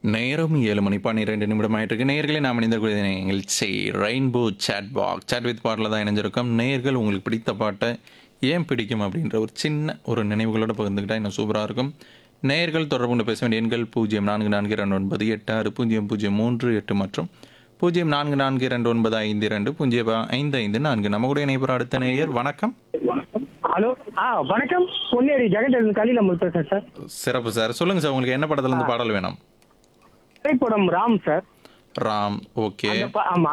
நேரம் ஏழு மணி பன்னிரெண்டு நிமிடம் ஆயிட்டு இருக்கு நேர்களை நாம் இணைந்திருக்கூடிய நிகழ்ச்சி Rainbow chat back chat with பாட்டில் தான் இணைஞ்சிருக்கோம் நேர்கள் உங்களுக்கு பிடித்த பாட்டை ஏன் பிடிக்கும் அப்படின்ற ஒரு சின்ன ஒரு நினைவுகளோட பகிர்ந்துக்கிட்டா இன்னும் சூப்பராக இருக்கும் நேர்கள் தொடர்பு கொண்டு பேச வேண்டிய எண்கள் பூஜ்ஜியம் நான்கு நான்கு இரண்டு ஒன்பது எட்டு ஆறு பூஜ்ஜியம் பூஜ்ஜியம் மூன்று எட்டு மற்றும் பூஜ்ஜியம் நான்கு நான்கு இரண்டு ஒன்பது ஐந்து இரண்டு பூஜ்ஜியம் ஐந்து ஐந்து நான்கு நம்ம கூட இணைப்புற அடுத்த நேயர் வணக்கம் ஹலோ ஆ வணக்கம் பொன்னேரி ஜெகன் கலியில் அமல் பேசுறேன் சார் சிறப்பு சார் சொல்லுங்க சார் உங்களுக்கு என்ன படத்துல இருந்து பாடல் வேணும் திரைப்படம் ராம் சார் ராம் ஓகே அந்த ப- ஆமா